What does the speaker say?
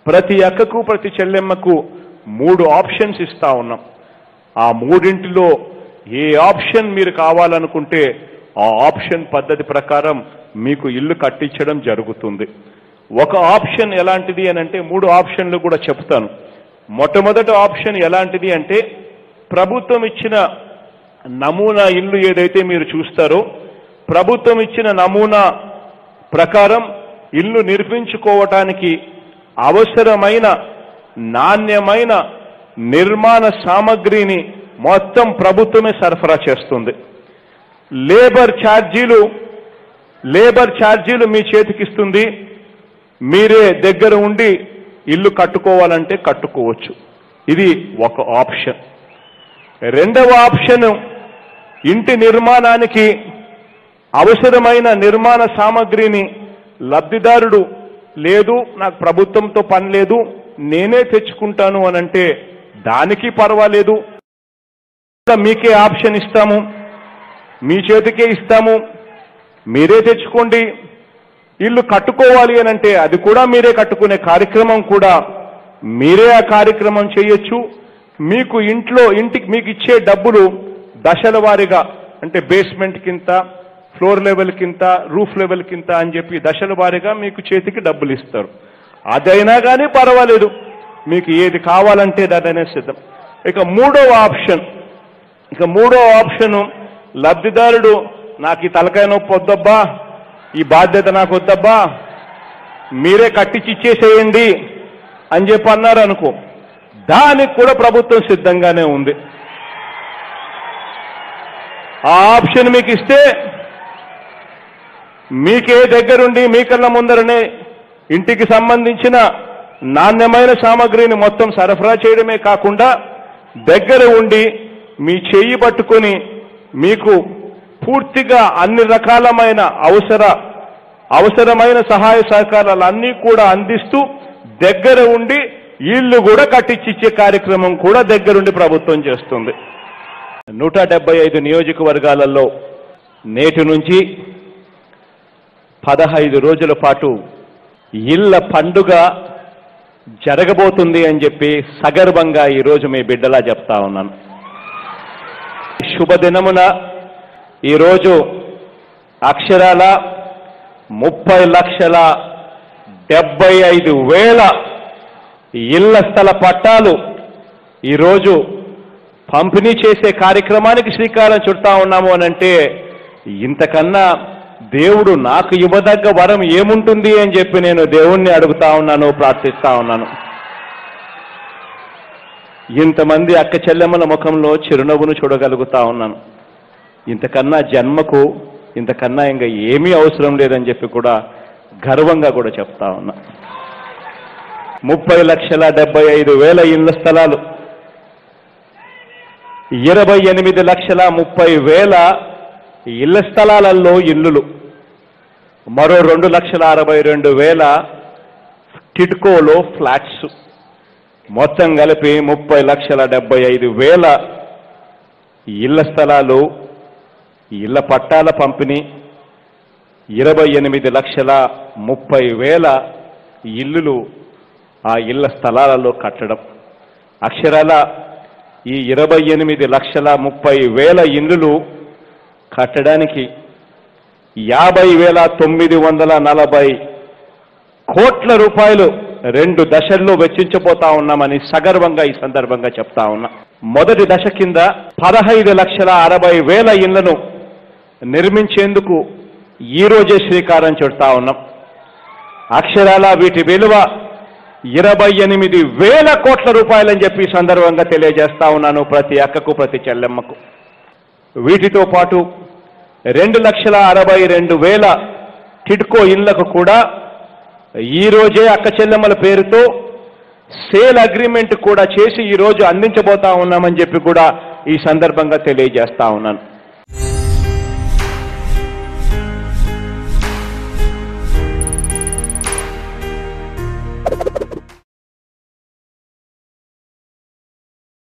ప్రతి అక్కకు ప్రతి చెల్లెమ్మకు మూడు ఆప్షన్స్ ఇస్తా ఉన్నాం ఆ మూడింటిలో ఏ ఆప్షన్ మీరు కావాలనుకుంటే ఆ ఆప్షన్ పద్ధతి ప్రకారం మీకు ఇల్లు కట్టించడం జరుగుతుంది ఒక ఆప్షన్ ఎలాంటిది అని అంటే మూడు ఆప్షన్లు కూడా చెప్తాను మొట్టమొదటి ఆప్షన్ ఎలాంటిది అంటే ప్రభుత్వం ఇచ్చిన నమూనా ఇల్లు ఏదైతే మీరు చూస్తారో ప్రభుత్వం ఇచ్చిన నమూనా ప్రకారం ఇల్లు నిర్మించుకోవటానికి అవసరమైన నాణ్యమైన నిర్మాణ సామగ్రిని మొత్తం ప్రభుత్వమే సరఫరా చేస్తుంది లేబర్ ఛార్జీలు లేబర్ ఛార్జీలు మీ చేతికిస్తుంది మీరే దగ్గర ఉండి ఇల్లు కట్టుకోవాలంటే కట్టుకోవచ్చు ఇది ఒక ఆప్షన్ రెండవ ఆప్షన్ ఇంటి నిర్మాణానికి అవసరమైన నిర్మాణ సామగ్రిని లబ్ధిదారుడు లేదు నాకు ప్రభుత్వంతో పని లేదు నేనే తెచ్చుకుంటాను అని అంటే దానికి పర్వాలేదు మీకే ఆప్షన్ ఇస్తాము మీ చేతికే ఇస్తాము మీరే తెచ్చుకోండి ఇల్లు కట్టుకోవాలి అని అంటే అది కూడా మీరే కట్టుకునే కార్యక్రమం కూడా మీరే ఆ కార్యక్రమం చేయొచ్చు మీకు ఇంట్లో ఇంటికి మీకు ఇచ్చే డబ్బులు దశల వారీగా అంటే బేస్మెంట్ కింత ఫ్లోర్ లెవెల్ కింత రూఫ్ లెవెల్ కింత అని చెప్పి దశల వారీగా మీకు చేతికి డబ్బులు ఇస్తారు అదైనా కానీ పర్వాలేదు మీకు ఏది కావాలంటే దాదైనా సిద్ధం ఇక మూడవ ఆప్షన్ ఇక మూడో ఆప్షన్ లబ్ధిదారుడు నాకు ఈ తలకాయ నొప్పి వద్దబ్బా ఈ బాధ్యత నాకు వద్దబ్బా మీరే కట్టించి ఇచ్చేసేయండి అని చెప్పి అన్నారు అనుకో దానికి కూడా ప్రభుత్వం సిద్ధంగానే ఉంది ఆ ఆప్షన్ మీకు ఇస్తే మీకే దగ్గరుండి మీ కళ్ళ ముందరనే ఇంటికి సంబంధించిన నాణ్యమైన సామగ్రిని మొత్తం సరఫరా చేయడమే కాకుండా దగ్గర ఉండి మీ చెయ్యి పట్టుకొని మీకు పూర్తిగా అన్ని రకాలమైన అవసర అవసరమైన సహాయ సహకారాలు అన్నీ కూడా అందిస్తూ దగ్గర ఉండి ఇల్లు కూడా కట్టించిచ్చే కార్యక్రమం కూడా దగ్గరుండి ప్రభుత్వం చేస్తుంది నూట డెబ్బై ఐదు నియోజకవర్గాలలో నేటి నుంచి పదహైదు రోజుల పాటు ఇళ్ల పండుగ జరగబోతుంది అని చెప్పి సగర్వంగా ఈరోజు మీ బిడ్డలా చెప్తా ఉన్నాను శుభదినమున ఈరోజు అక్షరాల ముప్పై లక్షల డెబ్బై ఐదు వేల ఇళ్ల స్థల పట్టాలు ఈరోజు పంపిణీ చేసే కార్యక్రమానికి శ్రీకారం చుడతా ఉన్నాము అని అంటే ఇంతకన్నా దేవుడు నాకు ఇవ్వదగ్గ వరం ఏముంటుంది అని చెప్పి నేను దేవుణ్ణి అడుగుతా ఉన్నాను ప్రార్థిస్తా ఉన్నాను ఇంతమంది అక్క చెల్లెమ్మల ముఖంలో చిరునవ్వును చూడగలుగుతా ఉన్నాను ఇంతకన్నా జన్మకు ఇంతకన్నా ఇంకా ఏమీ అవసరం లేదని చెప్పి కూడా గర్వంగా కూడా చెప్తా ఉన్నా ముప్పై లక్షల డెబ్బై ఐదు వేల ఇళ్ల స్థలాలు ఇరవై ఎనిమిది లక్షల ముప్పై వేల ఇళ్ల స్థలాలలో ఇల్లులు మరో రెండు లక్షల అరవై రెండు వేల టిడ్కోలో ఫ్లాట్స్ మొత్తం కలిపి ముప్పై లక్షల డెబ్బై ఐదు వేల ఇళ్ల స్థలాలు ఇళ్ల పట్టాల పంపిణీ ఇరవై ఎనిమిది లక్షల ముప్పై వేల ఇల్లులు ఆ ఇళ్ల స్థలాలలో కట్టడం అక్షరాల ఈ ఇరవై ఎనిమిది లక్షల ముప్పై వేల ఇల్లులు కట్టడానికి యాభై వేల తొమ్మిది వందల నలభై కోట్ల రూపాయలు రెండు దశల్లో వెచ్చించబోతా ఉన్నామని సగర్వంగా ఈ సందర్భంగా చెప్తా ఉన్నా మొదటి దశ కింద పదహైదు లక్షల అరవై వేల ఇళ్లను నిర్మించేందుకు ఈ రోజే శ్రీకారం చుడతా ఉన్నాం అక్షరాల వీటి విలువ ఇరవై ఎనిమిది వేల కోట్ల రూపాయలని చెప్పి ఈ సందర్భంగా తెలియజేస్తా ఉన్నాను ప్రతి అక్కకు ప్రతి చెల్లెమ్మకు వీటితో పాటు రెండు లక్షల అరవై రెండు వేల టిడ్కో ఇళ్లకు కూడా ఈ రోజే అక్క చెల్లెమ్మల పేరుతో సేల్ అగ్రిమెంట్ కూడా చేసి ఈ రోజు అందించబోతా ఉన్నామని చెప్పి కూడా ఈ సందర్భంగా తెలియజేస్తా ఉన్నాను